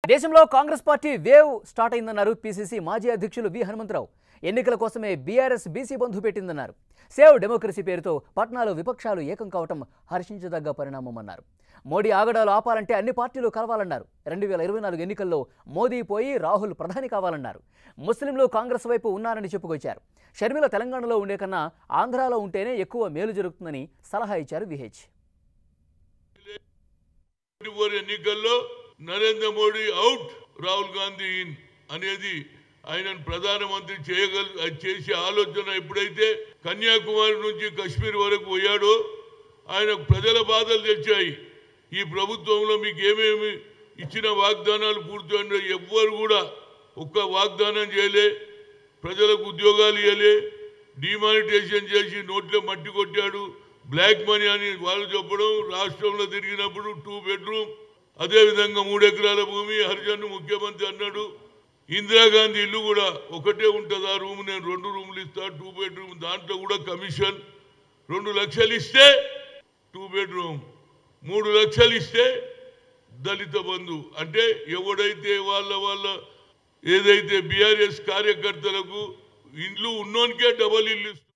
దేశంలో Congress party wave start అయిందన్నారు PCC మాజీ అధ్యక్షులు వి హనుమంతరావు ఎన్నికల కోసమే బీఆర్ఎస్ బీసీ బంధు పెట్టిందన్నారు సేవ్ డెమోక్రసీ పేరుతో పట్నాలు విపక్షాలు ఏకం కావటం హర్షించదగ్గ పరిణామమన్నారు మోడీ ఆగడాలు ఆపాలంటే అన్ని పార్టీలు కలవాలన్నారు రెండు వేల ఇరవై నాలుగు ఎన్నికల్లో మోదీ పోయి రాహుల్ ప్రధాని కావాలన్నారు ముస్లింలు కాంగ్రెస్ వైపు ఉన్నారని చెప్పుకొచ్చారు షర్మిల తెలంగాణలో ఉండే కన్నా ఆంధ్రాలో ఉంటేనే ఎక్కువ మేలు జరుగుతుందని సలహా ఇచ్చారు విహెచ్ ఫోర్ ఎన్నికల్లో నరేంద్ర మోడీ అవుట్ రాహుల్ గాంధీ ఇన్ అనేది ఆయనను ప్రధానమంత్రి చేయగల అది చేసే ఆలోచన ఎప్పుడైతే కన్యాకుమారి నుంచి కశ్మీర్ వరకు పోయాడో ఆయన ప్రజల బాధలు తెచ్చాయి ఈ ప్రభుత్వంలో మీకు ఏమేమి ఇచ్చిన వాగ్దానాలు పూర్తయిన ఎవ్వరు కూడా ఒక్క వాగ్దానం చేయలే ప్రజలకు ఉద్యోగాలు ఇవ్వలే డిమానిటైజేషన్ చేసి నోట్లో మట్టి కొట్టాడు బ్లాక్ మనీ అని వాళ్ళు చెప్పడం రాష్ట్రంలో తిరిగినప్పుడు టూ బెడ్రూమ్ అదేవిధంగా మూడు ఎకరాల భూమి హరిజన్ ముఖ్యమంత్రి అన్నాడు ఇందిరాగాంధీ ఇల్లు కూడా ఒకటే ఉంటుంది ఆ రూమ్ నేను రెండు రూములు ఇస్తా టూ బెడ్రూమ్ దాంట్లో కూడా కమిషన్ రెండు లక్షలు ఇస్తే టూ బెడ్రూమ్ మూడు లక్షలు ఇస్తే దళిత బంధు అంటే ఎవడైతే వాళ్ళ వాళ్ళ ఏదైతే బీఆర్ఎస్ కార్యకర్తలకు ఇండ్లు ఉన్నోనికే డబల్ ఇల్లు ఇస్తారు